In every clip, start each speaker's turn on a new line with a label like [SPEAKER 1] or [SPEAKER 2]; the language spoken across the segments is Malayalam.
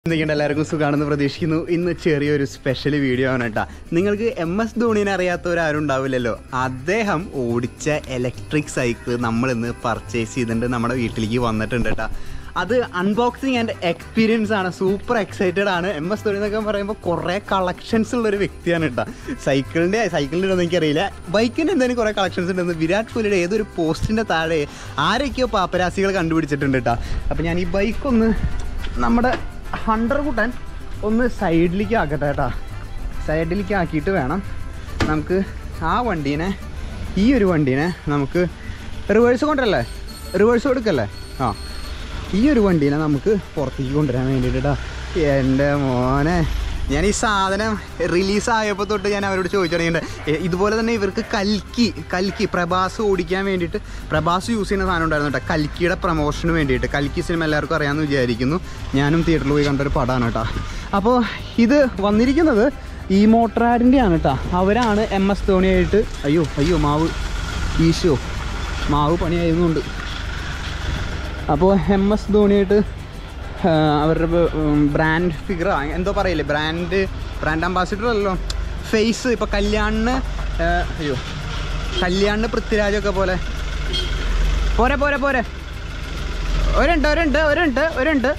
[SPEAKER 1] എന്തൊക്കെയുണ്ട് എല്ലാവർക്കും സുഖമാണെന്ന് പ്രതീക്ഷിക്കുന്നു ഇന്ന് ചെറിയൊരു സ്പെഷ്യൽ വീഡിയോ ആണ് കേട്ടോ നിങ്ങൾക്ക് എം എസ് ധോണിനെ അറിയാത്തവരാരും ഉണ്ടാവില്ലല്ലോ അദ്ദേഹം ഓടിച്ച ഇലക്ട്രിക് സൈക്കിൾ നമ്മൾ ഇന്ന് പർച്ചേസ് ചെയ്തിട്ടുണ്ട് നമ്മുടെ വീട്ടിലേക്ക് വന്നിട്ടുണ്ട് കേട്ടോ അത് അൺബോക്സിങ് ആൻഡ് എക്സ്പീരിയൻസ് ആണ് സൂപ്പർ എക്സൈറ്റഡ് ആണ് എം എസ് ധോണി എന്നൊക്കെ പറയുമ്പോൾ കുറേ കളക്ഷൻസ് ഉള്ള ഒരു വ്യക്തിയാണ് കേട്ടോ സൈക്കിളിൻ്റെ സൈക്കിളിൻ്റെ ഒന്നും എനിക്കറിയില്ല ബൈക്കിൻ്റെ എന്തായാലും കുറേ കളക്ഷൻസ് ഉണ്ടെന്ന് വിരാട് കോഹ്ലിയുടെ ഏതൊരു പോസ്റ്റിൻ്റെ താഴെ ആരൊക്കെയോ പാപ്പരാസികൾ കണ്ടുപിടിച്ചിട്ടുണ്ട് കേട്ടോ അപ്പോൾ ഞാൻ ഈ ബൈക്കൊന്ന് നമ്മുടെ ഹണ്ടർ കുട്ടൻ ഒന്ന് സൈഡിലേക്ക് ആക്കട്ടെ കേട്ടോ സൈഡിലേക്ക് ആക്കിയിട്ട് വേണം നമുക്ക് ആ വണ്ടീനെ ഈ ഒരു വണ്ടീനെ നമുക്ക് റിവേഴ്സ് കൊണ്ടല്ലേ റിവേഴ്സ് കൊടുക്കല്ലേ ആ ഈ ഒരു വണ്ടീനെ നമുക്ക് പുറത്തേക്ക് കൊണ്ടുവരാൻ വേണ്ടിയിട്ടാ എൻ്റെ മോനെ ഞാൻ ഈ സാധനം റിലീസ് ആയപ്പോൾ തൊട്ട് ഞാൻ അവരോട് ചോദിച്ചു തുടങ്ങിയിട്ടുണ്ട് ഇതുപോലെ തന്നെ ഇവർക്ക് കൽക്കി കൽക്കി പ്രഭാസ് ഓടിക്കാൻ വേണ്ടിയിട്ട് പ്രഭാസ് യൂസ് ചെയ്യുന്ന സാധനം ഉണ്ടായിരുന്നു കേട്ടോ കൽക്കിയുടെ പ്രൊമോഷന് വേണ്ടിയിട്ട് കൽക്കി സിനിമ എല്ലാവർക്കും അറിയാമെന്ന് വിചാരിക്കുന്നു ഞാനും തിയേറ്ററിൽ പോയി കണ്ടൊരു പടമാണ് കേട്ടോ അപ്പോൾ ഇത് വന്നിരിക്കുന്നത് ഈ മോട്ടറാഡിൻ്റെ ആണ് കേട്ടോ അവരാണ് എം എസ് ധോണിയായിട്ട് അയ്യോ അയ്യോ മാവ് ഈശോ മാവ് പണിയായതുകൊണ്ട് അപ്പോൾ എം എസ് ധോണിയായിട്ട് ആ, അവരുടെ ബ്രാൻഡ് ഫിഗർ എന്തോ പറയില്ലേ ബ്രാൻഡ് ബ്രാൻഡ് അംബാസിഡർ അല്ലല്ലോ ഫേസ് ഇപ്പോൾ കല്യാണിന് ആ, അയ്യോ കല്യാണിന് പൃഥ്വിരാജൊക്കെ പോലെ പോരെ പോരെ പോരെ ഒരുണ്ട് ഒരുണ്ട് ഒരുണ്ട് ഒരുണ്ട്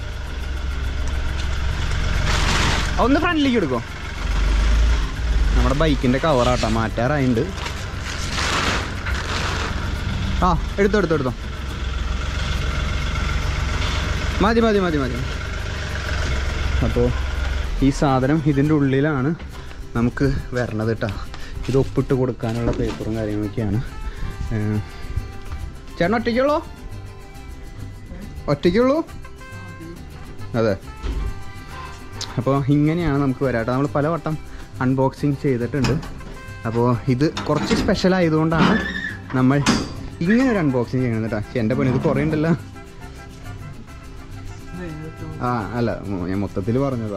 [SPEAKER 1] ഒന്ന് ഫ്രണ്ടിലേക്ക് എടുക്കോ നമ്മുടെ ബൈക്കിൻ്റെ കവറാട്ടോ മാറ്റാറായിട്ടുണ്ട് ആ എടുത്തോ എടുത്തോ എടുത്തോ മതി മതി മതി മതി അപ്പോൾ ഈ സാധനം ഇതിൻ്റെ ഉള്ളിലാണ് നമുക്ക് വരണത് കേട്ടോ ഇത് ഒപ്പിട്ട് കൊടുക്കാനുള്ള പേപ്പറും കാര്യങ്ങളൊക്കെയാണ് ഏഹ്. ചേട്ടൻ ഒറ്റയ്ക്കുള്ളൂ ഒറ്റയ്ക്കുള്ളൂ അതെ അപ്പോൾ ഇങ്ങനെയാണ് നമുക്ക് വരാട്ടോ നമ്മൾ പല വട്ടം അൺബോക്സിങ് ചെയ്തിട്ടുണ്ട് അപ്പോൾ ഇത് കുറച്ച് സ്പെഷ്യൽ ആയതുകൊണ്ടാണ് നമ്മൾ ഇങ്ങനെ ഒരു അൺബോക്സിങ് ചെയ്യണത് കേട്ടോ പക്ഷേ എൻ്റെ പണി ഇത് കുറേ ഉണ്ടല്ലോ ആ അല്ല മൊ- ഞാൻ മൊത്തത്തിൽ പറഞ്ഞതാ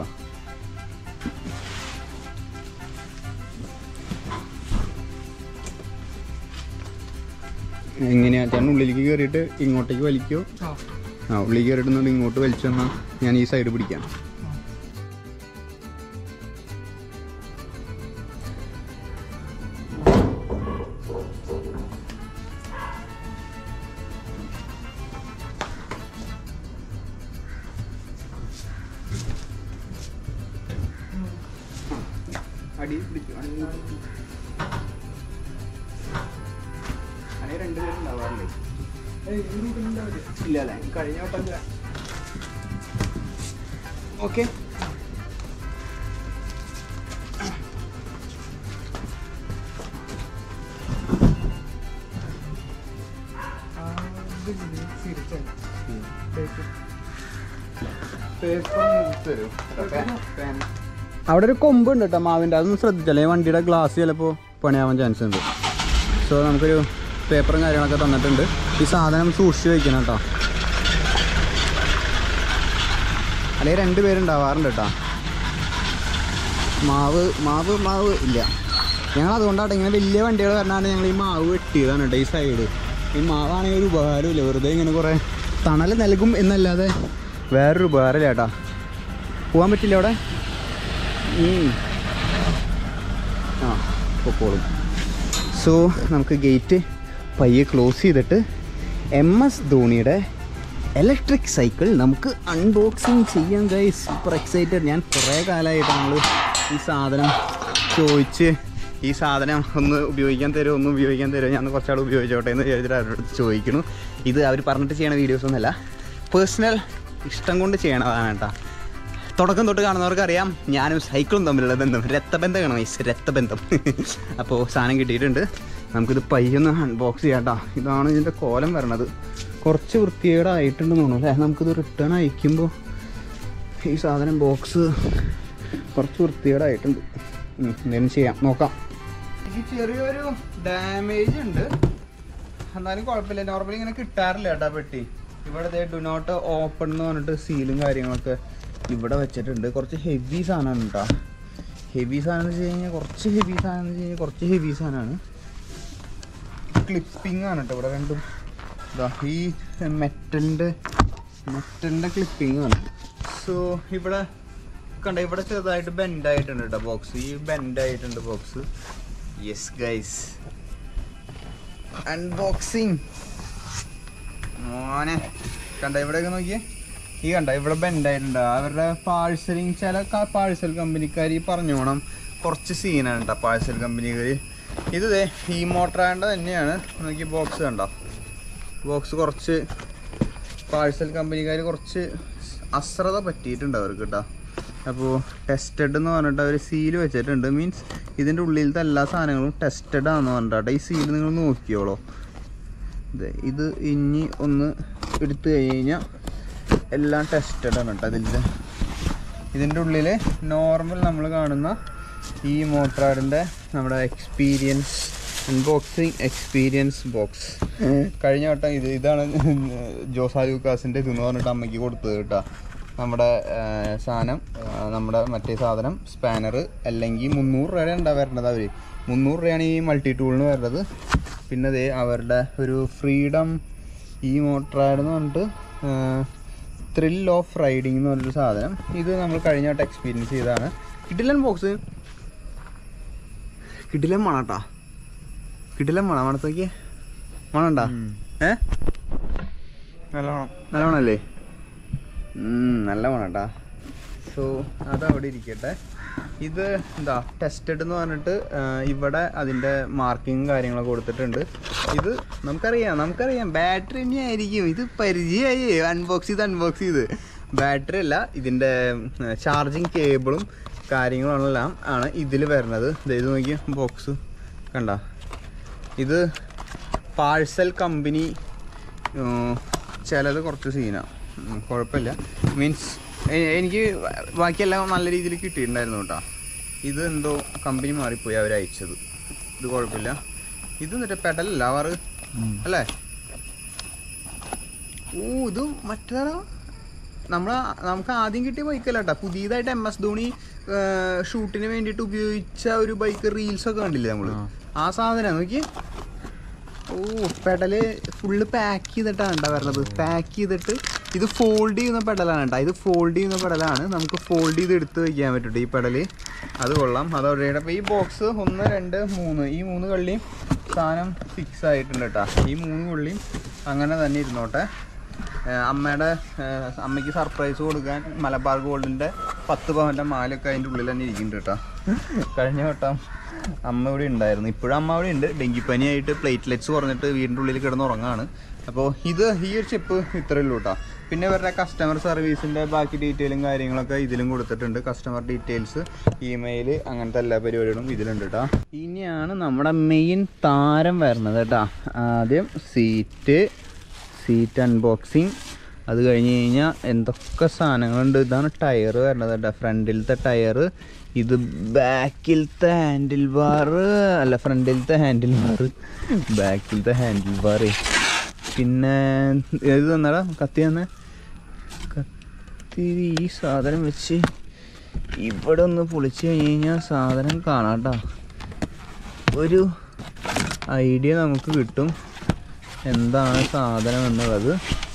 [SPEAKER 1] എങ്ങനെയാ ചേട്ടൻ ഉള്ളിലേക്ക് കയറിയിട്ട് ഇങ്ങോട്ടേക്ക് വലിക്കോ ആ ഉള്ളിലേക്ക് കയറിയിട്ട് ഇങ്ങോട്ട് വലിച്ചു തന്നാൽ ഞാൻ ഈ സൈഡ് പിടിക്കാം അടി പിടിച്ചു അങ്ങനെ രണ്ടുപേരുണ്ടാവാറില്ലേ ഇല്ല അല്ലേ കഴിഞ്ഞ വട്ടം ഓക്കെ അവിടെ ഒരു കൊമ്പ് ഉണ്ട് കേട്ടോ മാവിൻ്റെ അതൊന്നും ശ്രദ്ധിച്ചല്ലേ വണ്ടിയുടെ ഗ്ലാസ് ചിലപ്പോൾ പണിയാവാൻ ചാൻസ് ഉണ്ട് സോ നമുക്കൊരു പേപ്പറും കാര്യങ്ങളൊക്കെ തന്നിട്ടുണ്ട് ഈ സാധനം സൂക്ഷിച്ച് വയ്ക്കണം കേട്ടോ അല്ലെങ്കിൽ രണ്ട് പേരുണ്ടാവാറുണ്ട് കേട്ടോ മാവ് മാവ് മാവ് ഇല്ല ഞങ്ങൾ അതുകൊണ്ടാണ് ഇങ്ങനെ വലിയ വണ്ടികൾ വരണാണ് ഞങ്ങൾ ഈ മാവ് വെട്ടിയതാണ് കേട്ടോ ഈ സൈഡ് ഈ മാവാണെങ്കിൽ ഒരു ഉപകാരമില്ല വെറുതെ ഇങ്ങനെ കുറേ തണൽ നൽകും എന്നല്ലാതെ വേറൊരു ഉപകാരമില്ല ചേട്ടാ പോകാൻ പറ്റില്ല അവിടെ ഉം. ആ പൊക്കോളും സോ നമുക്ക് ഗേറ്റ് പയ്യെ ക്ലോസ് ചെയ്തിട്ട് എം എസ് ധോണിയുടെ ഇലക്ട്രിക് സൈക്കിൾ നമുക്ക് അൺബോക്സിങ് ചെയ്യാം ഗൈ സൂപ്പർ എക്സൈറ്റഡ് ഞാൻ കുറേ കാലമായിട്ട് നമ്മൾ ഈ സാധനം ചോദിച്ച് ഈ സാധനം ഒന്ന് ഉപയോഗിക്കാൻ തരുമോ ഒന്ന് ഉപയോഗിക്കാൻ തരുമോ ഞാൻ കുറച്ചാൾ ഉപയോഗിച്ചോട്ടെ എന്ന് വിചാരിച്ചിട്ട് അവരുടെ അടുത്ത് ചോദിക്കുന്നു ഇത് അവർ പറഞ്ഞിട്ട് ചെയ്യണ വീഡിയോസ് ഒന്നുമല്ല പേഴ്സണൽ ഇഷ്ടം കൊണ്ട് ചെയ്യണതാണ് കേട്ടോ തുടക്കം തൊട്ട് കാണുന്നവർക്ക് അറിയാം ഞാനും സൈക്കിളും തമ്മിലുള്ള ബന്ധം രക്തബന്ധമാണ് മൈസ് രക്തബന്ധം അപ്പോൾ സാധനം കിട്ടിയിട്ടുണ്ട് നമുക്കിത് പയ്യൊന്ന് അൺബോക്സ് ചെയ്യാം കേട്ടോ ഇതാണ് ഇതിൻ്റെ കോലം വരണത് കുറച്ച് വൃത്തികേടായിട്ടുണ്ടെന്ന് തോന്നുന്നു അല്ലേ നമുക്കിത് റിട്ടേൺ അയക്കുമ്പോൾ ഈ സാധനം ബോക്സ് കുറച്ച് വൃത്തികേടായിട്ടുണ്ട് ഉം, എന്തെങ്കിലും ചെയ്യാം നോക്കാം ചെറിയൊരു ഡാമേജ് ഉണ്ട് എന്നാലും കുഴപ്പമില്ല നോർമലി ഇങ്ങനെ കിട്ടാറില്ല കേട്ടോ പെട്ടി ഇവിടെ ഡു നോട്ട് ഓപ്പൺ എന്ന് പറഞ്ഞിട്ട് സീലും കാര്യങ്ങളൊക്കെ ഇവിടെ വെച്ചിട്ടുണ്ട് കുറച്ച് ഹെവി സാധനമാണ് കേട്ടോ ഹെവി സാധനം എന്ന് വെച്ച് കഴിഞ്ഞാൽ കുറച്ച് ഹെവി സാധനം എന്ന് വെച്ച് കഴിഞ്ഞാൽ കുറച്ച് ഹെവി സാധനമാണ് ക്ലിപ്പിംഗ് ആണ് കേട്ടോ ഇവിടെ രണ്ടും ഇതാ ഈ മെറ്റലിൻ്റെ മെറ്റലിൻ്റെ ക്ലിപ്പിംഗ് ആണ് സോ ഇവിടെ കണ്ട ഇവിടെ ചെറുതായിട്ട് ബെൻഡ് ആയിട്ടുണ്ട് കേട്ടോ ബോക്സ് ഈ ബെൻഡ് ആയിട്ടുണ്ട് ബോക്സ് യെസ് ഗൈസ് അൺബോക്സിങ് മോനെ കണ്ട ഇവിടെയൊക്കെ നോക്കിയേ ഈ കണ്ട ഇവിടെ ബെൻഡ് ആയിട്ടുണ്ട് അവരുടെ പാഴ്സലിങ് ചില പാഴ്സൽ കമ്പനിക്കാർ ഈ പറഞ്ഞോണം കുറച്ച് സീനാണ് കേട്ടോ പാഴ്സൽ കമ്പനിക്കാർ ഇത് ദേ ഈ മോട്ടറാണ്ട് തന്നെയാണ് നോക്കി ബോക്സ് കണ്ടോ ബോക്സ് കുറച്ച് പാഴ്സൽ കമ്പനിക്കാർ കുറച്ച് അശ്രദ്ധ പറ്റിയിട്ടുണ്ട് അവർക്ക് കേട്ടോ അപ്പോൾ ടെസ്റ്റഡ് എന്ന് പറഞ്ഞിട്ട് അവർ സീല് വെച്ചിട്ടുണ്ട് മീൻസ് ഇതിൻ്റെ ഉള്ളിലത്തെ എല്ലാ സാധനങ്ങളും ടെസ്റ്റഡ് ആണെന്ന് പറഞ്ഞിട്ട് ഈ സീൽ നിങ്ങൾ നോക്കിയോളോ ദേ, ഇത് ഇനി ഒന്ന് എടുത്തു കഴിഞ്ഞാൽ എല്ലാം ടെസ്റ്റഡ് ആണ് കേട്ടോ അതിൻ്റെ ഇതിൻ്റെ ഉള്ളിൽ നോർമൽ നമ്മൾ കാണുന്ന ഈ മോട്ടറാടിൻ്റെ നമ്മുടെ എക്സ്പീരിയൻസ് അൺബോക്സിങ് എക്സ്പീരിയൻസ് ബോക്സ് കഴിഞ്ഞ വട്ടം ഇത് ഇതാണ് ജോസാ ലൂക്കാസിൻ്റെ ഇതെന്ന് പറഞ്ഞിട്ട് അമ്മയ്ക്ക് കൊടുത്തത് കേട്ടോ നമ്മുടെ ആ, സാധനം ആ, നമ്മുടെ മറ്റേ സാധനം സ്പാനർ അല്ലെങ്കിൽ മുന്നൂറ് രൂപയുടെ ഉണ്ടാവും വരേണ്ടത് അവർ മുന്നൂറ് രൂപയാണ് ഈ മൾട്ടി ടൂളിന് വരുന്നത് പിന്നെ ദേ അവരുടെ ഒരു ഫ്രീഡം ഈ മോട്ടറാഡ് എന്ന് പറഞ്ഞിട്ട് ത്രിൽ ഓഫ് റൈഡിങ് എന്ന് പറഞ്ഞൊരു സാധനം ഇത് നമ്മൾ കഴിഞ്ഞ വട്ടം എക്സ്പീരിയൻസ് ചെയ്തതാണ് കിട്ടില്ലൻ ബോക്സ് കിട്ടില്ലൻ മണട്ടാ കിട്ടില്ലൻ മണ മണത്തേക്ക് മണണ്ടാ ഏ
[SPEAKER 2] നല്ലോണം
[SPEAKER 1] നല്ലവണ്ണല്ലേ നല്ല മണട്ടാ സോ അതവിടെ ഇരിക്കട്ടെ ഇത് എന്താ ടെസ്റ്റഡ് എന്ന് പറഞ്ഞിട്ട് ആ, ഇവിടെ അതിൻ്റെ മാർക്കിങ് കാര്യങ്ങളൊക്കെ കൊടുത്തിട്ടുണ്ട് ഇത് നമുക്കറിയാം നമുക്കറിയാം ബാറ്ററി തന്നെ ആയിരിക്കും ഇത് പരിചയമായി അൺബോക്സ് ചെയ്ത് അൺബോക്സ് ചെയ്ത് ബാറ്ററി അല്ല ഇതിൻ്റെ ചാർജിങ് കേബിളും കാര്യങ്ങളെല്ലാം ആണ് ഇതിൽ വരുന്നത് ദേ ഇത് നോക്കിയ ബോക്സ് കണ്ട ഇത് പാഴ്സൽ കമ്പനി ചിലത് കുറച്ച് സീനാണ് കുഴപ്പമില്ല മീൻസ് എനിക്ക് ബാക്കിയെല്ലാം നല്ല രീതിയിൽ കിട്ടിയിട്ടുണ്ടായിരുന്നു കേട്ടോ ഇത് എന്തോ കമ്പനി മാറിപ്പോയി അവർ അയച്ചത് ഇത് കുഴപ്പമില്ല ഇത് എന്നിട്ട് പെടലല്ല ആവാറ് അല്ലേ ഓ ഇത് മറ്റേതാ നമ്മൾ നമുക്ക് ആദ്യം കിട്ടിയ ബൈക്കല്ല കേട്ടോ പുതിയതായിട്ട് എം എസ് ധോണി ഷൂട്ടിന് വേണ്ടിയിട്ട് ഉപയോഗിച്ച ഒരു ബൈക്ക് റീൽസ് ഒക്കെ കണ്ടില്ലേ നമ്മൾ ആ സാധനം നോക്കി ഓ പെഡല് ഫുള്ള് പാക്ക് ചെയ്തിട്ടാണ് കേട്ടോ വരണത് പാക്ക് ചെയ്തിട്ട് ഇത് ഫോൾഡ് ചെയ്യുന്ന പെഡലാണ് കേട്ടോ ഇത് ഫോൾഡ് ചെയ്യുന്ന പെഡലാണ് നമുക്ക് ഫോൾഡ് ചെയ്ത് എടുത്ത് വയ്ക്കാൻ പറ്റും ഈ പെഡല് അത് കൊള്ളാം അത് അവിടെ അപ്പോൾ ഈ ബോക്സ് ഒന്ന് രണ്ട് മൂന്ന് ഈ മൂന്ന് കള്ളിയും സാധനം ഫിക്സ് ആയിട്ടുണ്ട് കേട്ടോ ഈ മൂന്ന് കള്ളിയും അങ്ങനെ തന്നെ ഇരുന്നോട്ടെ ഏഹ് അമ്മയുടെ ഏഹ് അമ്മയ്ക്ക് സർപ്രൈസ് കൊടുക്കാൻ മലബാർ ഗോൾഡിൻ്റെ പത്ത് പവൻ്റെ മാലൊക്കെ അതിൻ്റെ ഉള്ളിൽ തന്നെ ഇരിക്കുന്നുണ്ട് കേട്ടോ കഴിഞ്ഞ വട്ടം അമ്മ ഇവിടെ ഉണ്ടായിരുന്നു ഇപ്പോഴും അമ്മ അവിടെ ഉണ്ട് ഡെങ്കിപ്പനിയായിട്ട് പ്ലേറ്റ്ലെറ്റ്സ് കുറഞ്ഞിട്ട് വീടിൻ്റെ ഉള്ളിൽ കിടന്ന് ഉറങ്ങാണ് അപ്പോൾ ഇത് ഈ ഒരു ചിപ്പ് ഇത്രയേ ഉള്ളൂ കേട്ടോ പിന്നെ ഇവരുടെ കസ്റ്റമർ സർവീസിൻ്റെ ബാക്കി ഡീറ്റെയിലും കാര്യങ്ങളൊക്കെ ഇതിലും കൊടുത്തിട്ടുണ്ട് കസ്റ്റമർ ഡീറ്റെയിൽസ് ഇമെയിൽ അങ്ങനത്തെ എല്ലാ പരിപാടികളും ഇതിലുണ്ട് കേട്ടോ ഇനിയാണ് നമ്മുടെ മെയിൻ താരം വരുന്നത് കേട്ടോ ആദ്യം സീറ്റ് സീറ്റ് അൺബോക്സിങ് അത് കഴിഞ്ഞ് കഴിഞ്ഞാൽ എന്തൊക്കെ സാധനങ്ങളുണ്ട് ഇതാണ് ടയർ വരുന്നത് കേട്ടോ ഫ്രണ്ടിലത്തെ ടയർ ഇത് ബാക്കിലത്തെ ഹാൻഡിൽ ബാർ അല്ല ഫ്രണ്ടിലത്തെ ഹാൻഡിൽ ബാർ ബാക്കിലത്തെ ഹാൻഡിൽ ബാർ പിന്നെ ഇത് തന്നടാ കത്തി തന്നെ കത്തി ഈ സാധനം വെച്ച് ഇവിടെ ഒന്ന് പൊളിച്ച് കഴിഞ്ഞ് കഴിഞ്ഞാൽ സാധനം കാണാട്ടോ ഒരു ഐഡിയ നമുക്ക് കിട്ടും എന്താണ് സാധനം എന്നുള്ളത്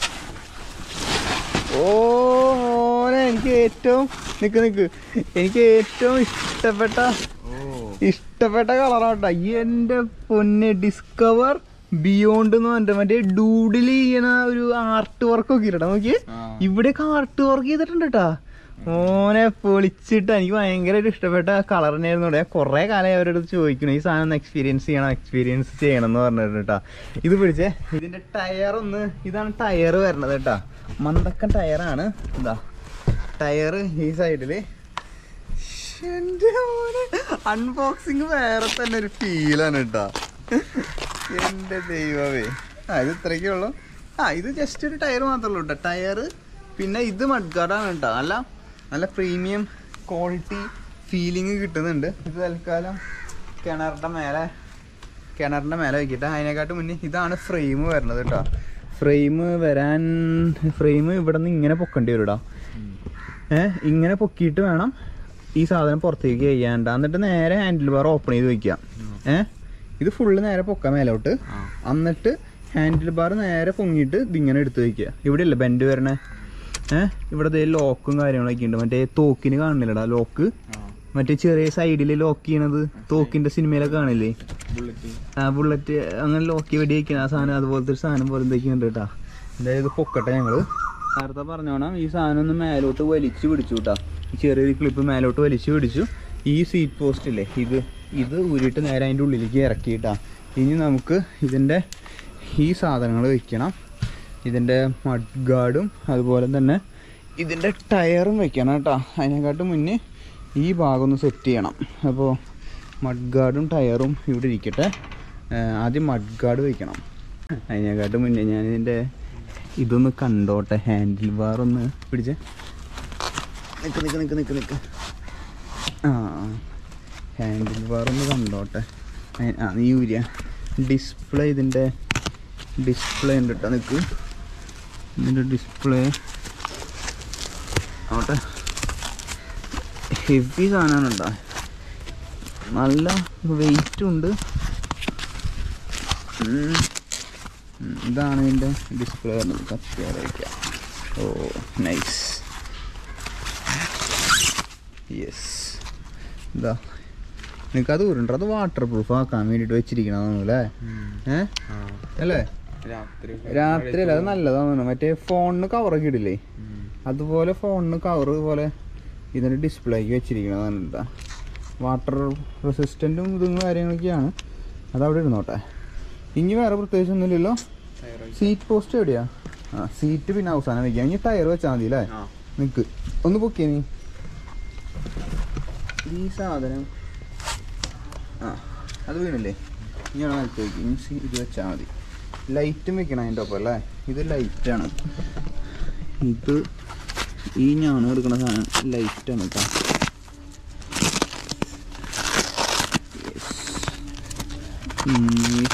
[SPEAKER 1] ഓ ഓനെ എനിക്ക് ഏറ്റവും നിക്ക് നിക്ക് എനിക്ക് ഏറ്റവും ഇഷ്ടപ്പെട്ട ഇഷ്ടപ്പെട്ട കളറാട്ടാ എൻ്റെ പൊന്നെ ഡിസ്കവർ ബിയോണ്ട് എന്ന് പറഞ്ഞിട്ട് മറ്റേ ഡൂഡിൽ ചെയ്യണ ഒരു ആർട്ട് വർക്ക് ഒക്കെ ഇരട്ടാ നോക്കിയേ ഇവിടെയൊക്കെ ആർട്ട് വർക്ക് ചെയ്തിട്ടുണ്ട് കേട്ടാ ഓനെ പൊളിച്ചിട്ട് എനിക്ക് ഭയങ്കരമായിട്ട് ഇഷ്ടപ്പെട്ട കളർ തന്നെയായിരുന്നു ഇവിടെ കുറേ കാലമായി അവരുടെ അടുത്ത് ചോദിക്കണം ഈ സാധനം ഒന്ന് എക്സ്പീരിയൻസ് ചെയ്യണം എക്സ്പീരിയൻസ് ചെയ്യണം എന്ന് പറഞ്ഞിട്ട് കേട്ടാ ഇത് പിടിച്ചേ ഇതിന്റെ ടയർ ഒന്ന് ഇതാണ് ടയർ വരണത് കേട്ടാ മന്ദക്കൻ ടയറാണ് എന്താ ടയർ ഈ സൈഡില് അൺബോക്സിങ് വേറെ തന്നെ ഒരു ഫീലാണ് കേട്ടാ എന്റെ ദൈവമേ ആ ഇത് ഇത്രയൊക്കെ ഉള്ളു ആ ഇത് ജസ്റ്റ് ഒരു ടയർ മാത്രമേ ഉള്ളൂ കേട്ടോ ടയർ പിന്നെ ഇത് മഡ്ഗാർഡാണ് കേട്ടോ നല്ല നല്ല പ്രീമിയം ക്വാളിറ്റി ഫീലിംഗ് കിട്ടുന്നുണ്ട് ഇത് തൽക്കാലം കിണറിൻ്റെ മേലെ കിണറിൻ്റെ മേലെ വയ്ക്കട്ടെ അതിനെക്കാട്ടും മുന്നേ ഇതാണ് ഫ്രെയിം വരുന്നത് കേട്ടോ ഫ്രെയിം വരാൻ ഫ്രെയിം ഇവിടെ നിന്ന് ഇങ്ങനെ പൊക്കേണ്ടി വരും കേട്ടോ ഏ ഇങ്ങനെ പൊക്കിയിട്ട് വേണം ഈ സാധനം പുറത്തേക്ക് ചെയ്യാണ്ട എന്നിട്ട് നേരെ ഹാൻഡിൽ ബാർ ഓപ്പൺ ചെയ്ത് വെക്കുക ഏ ഇത് ഫുള്ള് നേരെ പൊക്കാം മേലോട്ട് എന്നിട്ട് ഹാൻഡിൽ ബാർ നേരെ പൊങ്ങിയിട്ട് ഇതിങ്ങനെ എടുത്ത് വെക്കുക ഇവിടെ അല്ലേ ബെൻഡ് വരണേ ഏഹ് ഇവിടെ ദേ ലോക്കും കാര്യങ്ങളൊക്കെ ഉണ്ട് മറ്റേ തോക്കിന് കാണില്ലടാ ലോക്ക് മറ്റേ ചെറിയ സൈഡിൽ ലോക്ക് ചെയ്യണത് തോക്കിന്റെ സിനിമയിലൊക്കെ കാണില്ലേ
[SPEAKER 2] ബുള്ളറ്റ്
[SPEAKER 1] ആ ബുള്ളറ്റ് അങ്ങനെ ലോക്കി വെടി വയ്ക്കുന്ന ആ സാധനം അതുപോലത്തെ ഒരു സാധനം പോലെ എന്തൊക്കെയുണ്ട് കേട്ടാ എന്തായാലും ഇത് പൊക്കട്ടെ ഞങ്ങള് നേരത്തെ പറഞ്ഞോണം ഈ സാധനം ഒന്ന് മേലോട്ട് വലിച്ചു പിടിച്ചു കേട്ടാ ഈ ചെറിയൊരു ക്ലിപ്പ് മേലോട്ട് വലിച്ചു പിടിച്ചു ഈ സീറ്റ് പോസ്റ്റ് ഇല്ലേ ഇത് ഇത് ഊരിയിട്ട് നേരെ അതിൻ്റെ ഉള്ളിലേക്ക് ഇറക്കിയിട്ടാ ഇനി നമുക്ക് ഇതിൻ്റെ ഈ സാധനങ്ങൾ വെക്കണം ഇതിൻ്റെ മഡ് ഗാർഡും അതുപോലെ തന്നെ ഇതിൻ്റെ ടയറും വെക്കണം കേട്ടോ അതിനെക്കാട്ടും മുന്നേ ഈ ഭാഗം ഒന്ന് സെറ്റ് ചെയ്യണം അപ്പോൾ മഡ് ഗാർഡും ടയറും ഇവിടെ ഇരിക്കട്ടെ ആ, ആദ്യം മഡ് ഗാർഡ് വെക്കണം അതിനെക്കാട്ടും മുന്നേ ഞാൻ ഇതിൻ്റെ ഇതൊന്ന് കണ്ടോട്ടെ ഹാൻഡിൽ ബാർ ഒന്ന് പിടിച്ച് നിക്ക് നിക്ക് നിക്ക് നിക്ക് നിക്ക് ആ ഹാൻഡിൽ ബാർ ഒന്ന് കണ്ടോട്ടെ അയ്- ആ നീ ഊരിയ ഡിസ്പ്ലേ ഇതിൻ്റെ ഡിസ്പ്ലേ ഉണ്ട് കേട്ടോ നിക്ക് ഇതിൻ്റെ ഡിസ്പ്ലേ ആവട്ടെ ഹെവി സാധനമാണ് കേട്ടോ നല്ല വെയിറ്റും ഉണ്ട് ഉം. ഉം, ഇതാണ് ഇതിൻ്റെ ഡിസ്പ്ലേ വരുന്നത് കത്തിയാറ് വയ്ക്കാം ഓ നൈസ് യെസ് ഇതാ നിനക്കത് ഉരുണ്ട അത് വാട്ടർ പ്രൂഫ് ആക്കാൻ വേണ്ടിയിട്ട് വെച്ചിരിക്കണമെന്നു അല്ലേ ഏ അല്ലേ
[SPEAKER 2] രാത്രി
[SPEAKER 1] രാത്രി അല്ല അത് നല്ലതാണ് മറ്റേ ഫോണിന് കവറൊക്കെ ഇടില്ലേ അതുപോലെ ഫോണിന് കവർ പോലെ ഇതിൻ്റെ ഡിസ്പ്ലേക്ക് വെച്ചിരിക്കണതാണ് എന്താ വാട്ടർ റെസിസ്റ്റൻറ്റും ഇതും കാര്യങ്ങളൊക്കെയാണ് അതവിടെ ഇരുന്നോട്ടെ ഇനി വേറെ പ്രത്യേകിച്ച് ഒന്നുമില്ലല്ലോ സീറ്റ് പോസ്റ്റ് എവിടെയാ ആ സീറ്റ് പിന്നെ അവസാനം വെക്കാം ഇനി ടയർ വെച്ചാൽ മതി അല്ലേ
[SPEAKER 2] ആ
[SPEAKER 1] നിക്ക് ഒന്ന് പൊക്കിയ നീ ഈ സാധനം ആ അത് വീണില്ലേ ഇനി നിലത്ത് വെക്കും ഇനി സി- ഇത് വെച്ചാൽ മതി ലൈറ്റും വെക്കണം അതിൻ്റെ ഒപ്പം അല്ലേ ഇത് ലൈറ്റാണ് ഇത് ഈ ഞാൻ എടുക്കുന്ന സാധനം ലൈറ്റാണ് കേട്ടോ ഉം, ഈ-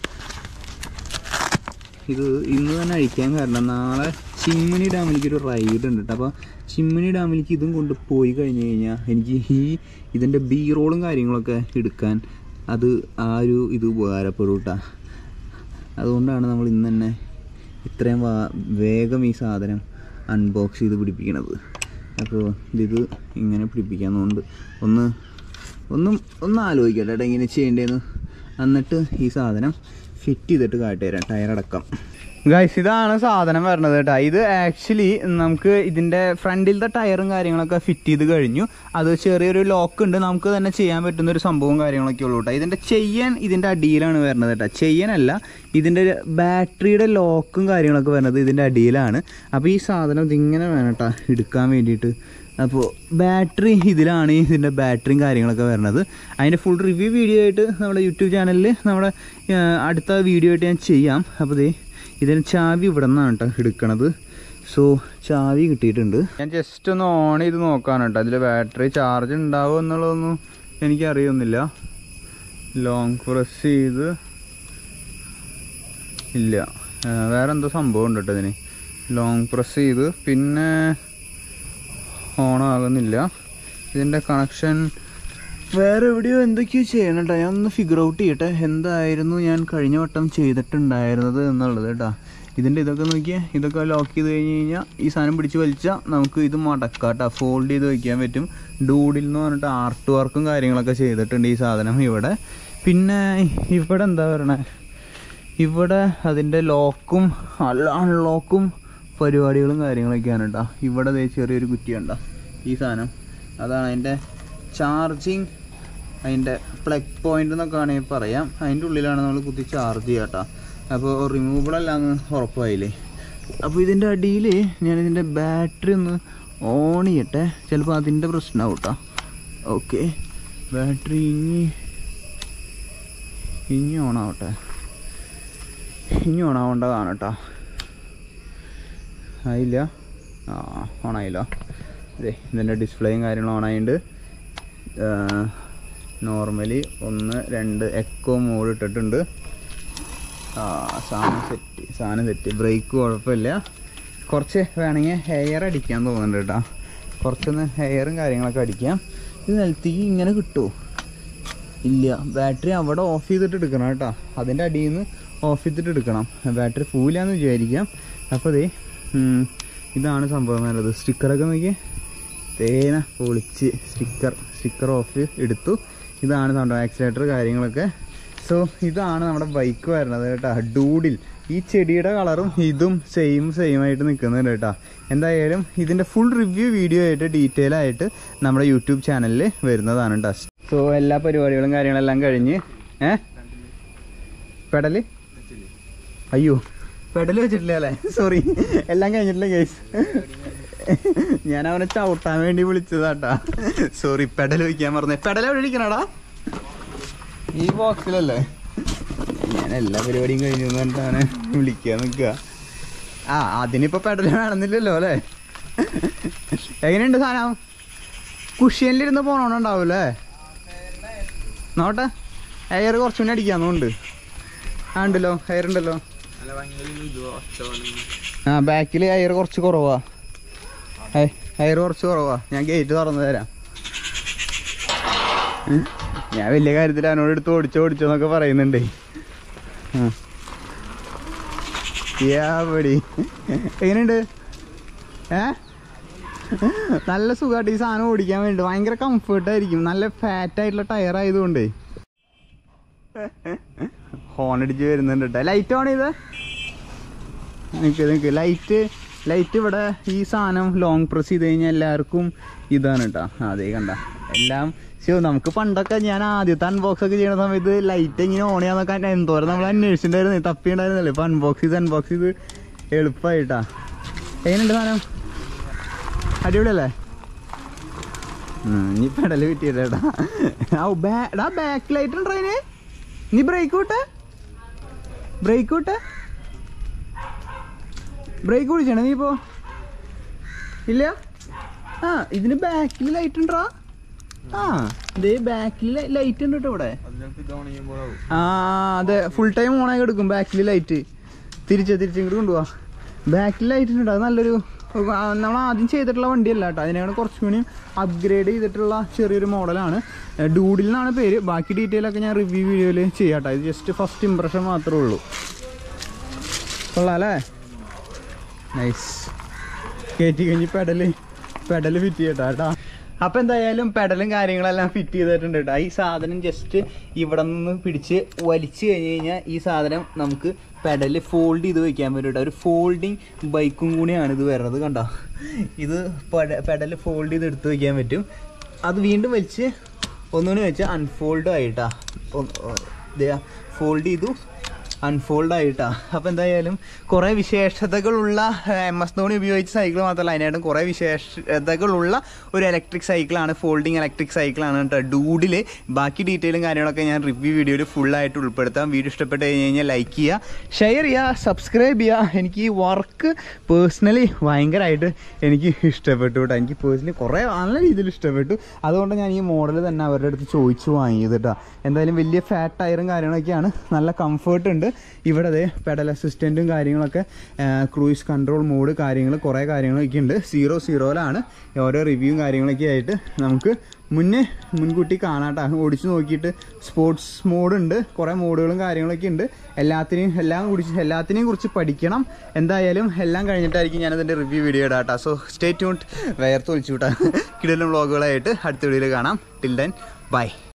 [SPEAKER 1] ഇത് ഇന്ന് തന്നെ അഴിക്കാൻ കാരണം നാളെ ചിമ്മിനി ഡാമിലേക്ക് ഒരു റൈഡ് ഉണ്ട് കേട്ടോ അപ്പോൾ ചിമ്മിനി ഡാമിലേക്ക് ഇതും കൊണ്ട് പോയി കഴിഞ്ഞ് കഴിഞ്ഞാൽ എനിക്ക് ഈ ഇതിൻ്റെ ബി റോളും കാര്യങ്ങളൊക്കെ എടുക്കാൻ അത് ആ ഒരു ഇത് ഉപകാരപ്പെടും കേട്ടോ അതുകൊണ്ടാണ് നമ്മൾ ഇന്ന് തന്നെ ഇത്രയും വാ വേഗം ഈ സാധനം അൺബോക്സ് ചെയ്ത് പിടിപ്പിക്കണത് അപ്പോൾ ഇത് ഇങ്ങനെ പിടിപ്പിക്കാന്നുകൊണ്ട് ഒന്ന് ഒന്നും ഒന്ന് ആലോചിക്കട്ടെ ഏട്ടാ ഇങ്ങനെ ചെയ്യേണ്ടതെന്ന് എന്നിട്ട് ഈ സാധനം ഫിറ്റ് ചെയ്തിട്ട് കാട്ടിത്തരാം ടയറടക്കം ഗൈസ് ഇതാണ് സാധനം വരണത് കേട്ടോ ഇത് ആക്ച്വലി നമുക്ക് ഇതിൻ്റെ ഫ്രണ്ടിലത്തെ ടയറും കാര്യങ്ങളൊക്കെ ഫിറ്റ് ചെയ്ത് കഴിഞ്ഞു അത് ചെറിയൊരു ലോക്ക് ഉണ്ട് നമുക്ക് തന്നെ ചെയ്യാൻ പറ്റുന്ന ഒരു സംഭവം കാര്യങ്ങളൊക്കെ ഉള്ളൂ കേട്ടോ ഇതിൻ്റെ ചെയ്യാൻ ഇതിൻ്റെ അടിയിലാണ് വരുന്നത് കേട്ടോ ചെയ്യാനല്ല ഇതിൻ്റെ ബാറ്ററിയുടെ ലോക്കും കാര്യങ്ങളൊക്കെ വരുന്നത് ഇതിൻ്റെ അടിയിലാണ് അപ്പോൾ ഈ സാധനം ഇതിങ്ങനെ വേണം കേട്ടോ എടുക്കാൻ വേണ്ടിയിട്ട് അപ്പോൾ ബാറ്ററി ഇതിലാണ് ഇതിൻ്റെ ബാറ്ററിയും കാര്യങ്ങളൊക്കെ വരുന്നത് അതിൻ്റെ ഫുൾ റിവ്യൂ വീഡിയോ ആയിട്ട് നമ്മുടെ യൂട്യൂബ് ചാനലിൽ നമ്മുടെ ആ, അടുത്ത വീഡിയോ ആയിട്ട് ഞാൻ ചെയ്യാം അപ്പോൾ ദേ ഇതിന് ചാവി ഇവിടെ നിന്നാണ് കേട്ടോ എടുക്കണത് സോ ചാവി കിട്ടിയിട്ടുണ്ട് ഞാൻ ജസ്റ്റ് ഒന്ന് ഓൺ ചെയ്ത് നോക്കാണ് കേട്ടോ അതിൽ ബാറ്ററി ചാർജ് ഉണ്ടാവുമോ എന്നുള്ളതൊന്നും എനിക്കറിയൊന്നുമില്ല ലോങ് പ്രസ് ചെയ്ത് ഇല്ല ആ, വേറെ എന്തോ സംഭവം ഉണ്ട് കേട്ടോ ഇതിന് ലോങ് പ്രസ് ചെയ്ത് പിന്നെ ഓൺ ആകുന്നില്ല ഇതിൻ്റെ കണക്ഷൻ വേറെ എവിടെയോ എന്തൊക്കെയോ ചെയ്യണം കേട്ടോ ഞാൻ ഒന്ന് ഫിഗർ ഔട്ട് ചെയ്യട്ടെ എന്തായിരുന്നു ഞാൻ കഴിഞ്ഞ വട്ടം ചെയ്തിട്ടുണ്ടായിരുന്നത് എന്നുള്ളത് കേട്ടോ ഇതിൻ്റെ ഇതൊക്കെ നോക്കിയാൽ ഇതൊക്കെ ലോക്ക് ചെയ്ത് കഴിഞ്ഞ് കഴിഞ്ഞാൽ ഈ സാധനം പിടിച്ച് വലിച്ചാൽ നമുക്ക് ഇത് മടക്കാം കേട്ടോ ഫോൾഡ് ചെയ്ത് വയ്ക്കാൻ പറ്റും ഡൂഡിൽ എന്ന് പറഞ്ഞിട്ട് ആർട്ട് വർക്കും കാര്യങ്ങളൊക്കെ ചെയ്തിട്ടുണ്ട് ഈ സാധനം ഇവിടെ പിന്നെ ഇവിടെ എന്താ പറയണേ ഇവിടെ അതിൻ്റെ ലോക്കും അല്ല അൺലോക്കും പരിപാടികളും കാര്യങ്ങളൊക്കെയാണ് കേട്ടോ ഇവിടെ ദേ ചെറിയൊരു കുറ്റി ഉണ്ടോ ഈ സാധനം അതാണ് അതിൻ്റെ ചാർജിങ് അതിൻ്റെ പ്ലഗ് പോയിന്റ് എന്നൊക്കെ വേണമെങ്കിൽ പറയാം അതിൻ്റെ ഉള്ളിലാണ് നമ്മൾ കുത്തി ചാർജ് ചെയ്യുക കേട്ടോ അപ്പോൾ റിമൂവബിൾ അല്ലാന്ന് ഉറപ്പായില്ലേ അപ്പോൾ ഇതിൻ്റെ അടിയിൽ ഞാൻ ഇതിൻ്റെ ബാറ്ററി ഒന്ന് ഓൺ ചെയ്യട്ടെ ചിലപ്പോൾ അതിൻ്റെ പ്രശ്നമാവും കേട്ടോ ഓക്കെ ബാറ്ററി ഇനി ഇനി ഓൺ ആവട്ടെ ഇനി ഓണാവേണ്ടതാണ് കേട്ടോ ആയില്ല ആ ഓണായില്ല അതെ ഇതിൻ്റെ ഡിസ്പ്ലേയും കാര്യങ്ങളും ഓണായിട്ടുണ്ട് നോർമലി ഒന്ന് രണ്ട് എക്കോ മോഡ് ഇട്ടിട്ടുണ്ട് ആ സാധനം സെറ്റ് സാധനം സെറ്റ് ബ്രേക്ക് കുഴപ്പമില്ല കുറച്ച് വേണമെങ്കിൽ ഹെയർ അടിക്കാൻ തോന്നുന്നുണ്ട് കേട്ടോ കുറച്ചൊന്ന് ഹെയറും കാര്യങ്ങളൊക്കെ അടിക്കാം ഇത് നിലത്തേക്ക് ഇങ്ങനെ കിട്ടുമോ ഇല്ല ബാറ്ററി അവിടെ ഓഫ് ചെയ്തിട്ട് എടുക്കണം കേട്ടോ അതിൻ്റെ അടിയിൽ നിന്ന് ഓഫ് ചെയ്തിട്ട് എടുക്കണം ബാറ്ററി ഫൂലാന്ന് വിചാരിക്കാം അപ്പോൾ ദേ ഉം, ഇതാണ് സംഭവം നല്ലത് സ്റ്റിക്കറൊക്കെ നോക്കി തേന പൊളിച്ച് സ്റ്റിക്കർ സ്റ്റിക്കർ ഓഫ് എടുത്തു ഇതാണ് സംഭവം ആക്സിലേറ്റർ കാര്യങ്ങളൊക്കെ സോ ഇതാണ് നമ്മുടെ ബൈക്ക് വരുന്നത് കേട്ടോ ഡൂഡിൽ ഈ ചെടിയുടെ കളറും ഇതും സെയിം സെയിം ആയിട്ട് നിൽക്കുന്നുണ്ട് കേട്ടോ എന്തായാലും ഇതിൻ്റെ ഫുൾ റിവ്യൂ വീഡിയോ ആയിട്ട് ഡീറ്റെയിൽ ആയിട്ട് നമ്മുടെ യൂട്യൂബ് ചാനലിൽ വരുന്നതാണ് കേട്ടോ സോ എല്ലാ പരിപാടികളും കാര്യങ്ങളെല്ലാം കഴിഞ്ഞ് ഏ പെടല് അയ്യോ പെടൽ വെച്ചിട്ടില്ല അല്ലേ സോറി എല്ലാം കഴിഞ്ഞിട്ടില്ല കേസ് ഞാൻ അവനെ ചവിട്ടാൻ വേണ്ടി വിളിച്ചതാട്ടാ സോറി പെടൽ വയ്ക്കാൻ പറഞ്ഞേ പെടൽ എവിടെ ഇരിക്കണടാ ഈ ബോക്സിലല്ലേ ഞാൻ എല്ലാ പരിപാടിയും കഴിഞ്ഞു എന്ന് പറഞ്ഞിട്ട് അവനെ വിളിക്കാൻ നിൽക്കുക ആ അതിനിപ്പോ പെടൽ വേണമെന്നില്ലല്ലോ അല്ലേ എങ്ങനെയുണ്ട് സാധനം കുഷ്യനിലിരുന്ന് പോണോണ്ടാവൂലേ നോട്ടെ എയർ കുറച്ചുകൂടി അടിക്കാന്നുണ്ട് ആ ഉണ്ടല്ലോ എയർ ഉണ്ടല്ലോ ആ ബാക്കിൽ എയർ കുറച്ച് കുറവാ എയർ കുറച്ച് കുറവാ ഞാൻ ഗേറ്റ് തുറന്നു തരാം ഉം. ഞാൻ വലിയ കാര്യത്തിൽ അവനോട് എടുത്ത് ഓടിച്ചോ ഓടിച്ചോ എന്നൊക്കെ പറയുന്നുണ്ടേ ആ. യാ പടി എങ്ങനെയുണ്ട് ഏ നല്ല സുഖമായിട്ട് ഈ സാധനം ഓടിക്കാൻ വേണ്ടി ഭയങ്കര കംഫർട്ട് ആയിരിക്കും നല്ല ഫാറ്റ് ആയിട്ടുള്ള ടയർ ആയതുകൊണ്ടേ ഹോൺ അടിച്ച് വരുന്നുണ്ട് കേട്ടോ ലൈറ്റ് ഓൺ ചെയ്ത് നിൽക്ക് നിൽക്ക് ലൈറ്റ് ലൈറ്റ് ഇവിടെ ഈ സാധനം ലോങ് പ്രസ് ചെയ്ത് കഴിഞ്ഞാൽ എല്ലാവർക്കും ഇതാണ് കേട്ടോ അതേ കണ്ട എല്ലാം ശോ നമുക്ക് പണ്ടൊക്കെ ഞാൻ ആദ്യത്തെ അൺബോക്സ് ഒക്കെ ചെയ്യുന്ന സമയത്ത് ലൈറ്റ് എങ്ങനെ ഓൺ ചെയ്യാന്നൊക്കെ എന്തോരം നമ്മൾ അന്വേഷിച്ചിട്ടുണ്ടായിരുന്നേ തപ്പി ഉണ്ടായിരുന്നല്ലേ ഇപ്പൊ അൺബോക്സ് ചെയ്ത് അൺബോക്സ് ചെയ്ത് എളുപ്പമായിട്ടാ എങ്ങനെയുണ്ട് സാധനം അടിപൊളിയല്ലേ ഉം, ഇനി പെടല് കിട്ടിയിട്ടാ ആ ബാക്ക് ലൈറ്റ് ഉണ്ടോ അതിന് നീ ബ്രേക്ക് വിട്ടെ ബ്രേക്ക് വിട്ടെ ബ്രേക്ക് പിടിച്ചണേ നീ ഇപ്പോ ഇല്ല ആ ഇതിന് ബാക്കിൽ ലൈറ്റ് ഉണ്ടോ ആ ഇതേ ബാക്കിൽ ലൈറ്റ് ഉണ്ട് കേട്ടോ ഇവിടെ ആ അതെ ഫുൾ ടൈം ഓൺ ആയി എടുക്കും ബാക്കിൽ ലൈറ്റ് തിരിച്ച് തിരിച്ച് ഇങ്ങോട്ട് കൊണ്ടുപോവാ ബാക്കിൽ ലൈറ്റ് ഉണ്ട് അത് നല്ലൊരു ആ, നമ്മൾ ആദ്യം ചെയ്തിട്ടുള്ള വണ്ടിയല്ല കേട്ടോ അതിനാണ് കുറച്ചും കൂടി അപ്ഗ്രേഡ് ചെയ്തിട്ടുള്ള ചെറിയൊരു മോഡലാണ് ഡൂഡിൽ നിന്നാണ് പേര് ബാക്കി ഡീറ്റെയിൽ ഒക്കെ ഞാൻ റിവ്യൂ വീഡിയോയിൽ ചെയ്യാം കേട്ടോ ഇത് ജസ്റ്റ് ഫസ്റ്റ് ഇമ്പ്രഷൻ മാത്രമേ ഉള്ളൂ കൊള്ളാം അല്ലേ നൈസ് കയറ്റി കഴിഞ്ഞ് പെഡല് പെഡല് ഫിറ്റ് ചെയ്യട്ടോ കേട്ടോ അപ്പൊ എന്തായാലും പെഡലും കാര്യങ്ങളെല്ലാം ഫിറ്റ് ചെയ്തിട്ടുണ്ട് കേട്ടോ ഈ സാധനം ജസ്റ്റ് ഇവിടെ നിന്ന് പിടിച്ച് വലിച്ചു കഴിഞ്ഞ് കഴിഞ്ഞാൽ ഈ സാധനം നമുക്ക് പെഡല് ഫോൾഡ് ചെയ്ത് വെക്കാൻ പറ്റും കേട്ടോ ഒരു ഫോൾഡിങ് ബൈക്കും കൂടിയാണ് ഇത് വരുന്നത് കണ്ടോ ഇത് പെഡല് ഫോൾഡ് ചെയ്ത് എടുത്ത് വെക്കാൻ പറ്റും അത് വീണ്ടും വലിച്ച് ഒന്നുകൂടി വെച്ച് അൺഫോൾഡ് ആയിട്ടാ ഫോൾഡ് ചെയ്തു അൺഫോൾഡ് ആയിട്ടാ അപ്പോൾ എന്തായാലും കുറേ വിശേഷതകളുള്ള എം എസ് ധോണി ഉപയോഗിച്ച സൈക്കിൾ മാത്രമല്ല അതിനായിട്ടും കുറേ വിശേഷതകളുള്ള ഒരു ഇലക്ട്രിക് സൈക്കിളാണ് ഫോൾഡിങ് ഇലക്ട്രിക് സൈക്കിളാണ് കേട്ടോ ഡൂഡിൽ ബാക്കി ഡീറ്റെയിലും കാര്യങ്ങളൊക്കെ ഞാൻ റിവ്യൂ വീഡിയോയിൽ ഫുള്ളായിട്ട് ഉൾപ്പെടുത്താം വീഡിയോ ഇഷ്ടപ്പെട്ട് കഴിഞ്ഞ് കഴിഞ്ഞാൽ ലൈക്ക് ചെയ്യുക ഷെയർ ചെയ്യുക സബ്സ്ക്രൈബ് ചെയ്യുക എനിക്ക് ഈ വർക്ക് പേഴ്സണലി ഭയങ്കരമായിട്ട് എനിക്ക് ഇഷ്ടപ്പെട്ടു കേട്ടോ എനിക്ക് പേഴ്സണലി കുറേ നല്ല രീതിയിൽ ഇഷ്ടപ്പെട്ടു അതുകൊണ്ട് ഞാൻ ഈ മോഡൽ തന്നെ അവരുടെ അടുത്ത് ചോദിച്ചു വാങ്ങിയത് കേട്ടോ എന്തായാലും വലിയ ഫാറ്റ് ടയറും കാര്യങ്ങളൊക്കെയാണ് നല്ല കംഫർട്ട് ഉണ്ട് ഇവിടെ അതെ പെഡൽ അസിസ്റ്റൻറ്റും കാര്യങ്ങളൊക്കെ ക്രൂയിസ് കൺട്രോൾ മോഡ് കാര്യങ്ങൾ കുറേ കാര്യങ്ങളൊക്കെ ഉണ്ട് സീറോ സീറോയിലാണ് ഓരോ റിവ്യൂവും കാര്യങ്ങളൊക്കെ ആയിട്ട് നമുക്ക് മുന്നേ മുൻകൂട്ടി കാണാട്ടോ ഓടിച്ചു നോക്കിയിട്ട് സ്പോർട്സ് മോഡ് ഉണ്ട് കുറേ മോഡുകളും കാര്യങ്ങളൊക്കെ ഉണ്ട് എല്ലാത്തിനെയും എല്ലാം കുറിച്ച് എല്ലാത്തിനെയും കുറിച്ച് പഠിക്കണം എന്തായാലും എല്ലാം കഴിഞ്ഞിട്ടായിരിക്കും ഞാനതിൻ്റെ റിവ്യൂ വീഡിയോ ഇടാട്ടോ സോ സ്റ്റേ ട്യൂൺഡ് വേർത്ത് ഒളിച്ചു വിട്ടാ കിടലും വ്ളോഗുകളായിട്ട് അടുത്ത വീഡിയോയിൽ കാണാം ടിൽ ദെൻ ബൈ